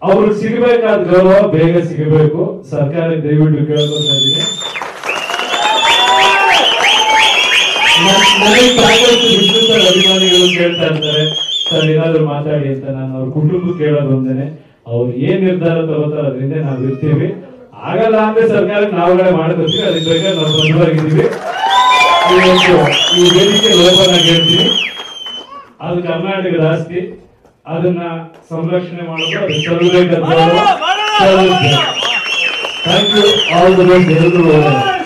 ಅವ್ರಿಗೆ ಸಿಗಬೇಕಾದ ಗೌರವ ಬೇಗ ಸಿಗಬೇಕು ಸರ್ಕಾರ ದಯವಿಟ್ಟು ಕೇಳ್ಕೊತಾ ಇದ್ದೀನಿ ನನ್- ನನಗೆ ಸಾಕಷ್ಟು ವಿದ್ಯುತ್ ಅಭಿಮಾನಿಗಳು ಕೇಳ್ತಾ ಇರ್ತಾರೆ ಸರ್ ಏನಾದ್ರು ಮಾತಾಡಿ ಅಂತ ನಾನು ಅವ್ರ ಕುಟುಂಬ ಕೇಳೋದು ಒಂದೇನೆ ಅವ್ರು ಏನ್ ನಿರ್ಧಾರ ತಗೋತಾರ ಅದರಿಂದ ನಾವ್ ಇರ್ತೀವಿ ಆಗಲ್ಲ ಅಂದ್ರೆ ಸರ್ಕಾರಕ್ಕೆ ನಾವುಗಳೇ ಮಾಡ್ಕೊತೀವಿ ಅದಕ್ಕೆ ಬೇಕಾದ್ರೆ ನಾವು ಬಂಧವಾಗಿದ್ದೀವಿ ಇವತ್ತು ಈ ವೇದಿಕೆ ಲೋಪನ ಹೇಳ್ತೀನಿ ಅದು ಕರ್ನಾಟಕದ ಆಸ್ತಿ ಅದನ್ನ ಸಂರಕ್ಷಣೆ ಮಾಡೋದು ಅದು ಸರ್ವೇ thank you all the best ಎಲ್ಲರೂ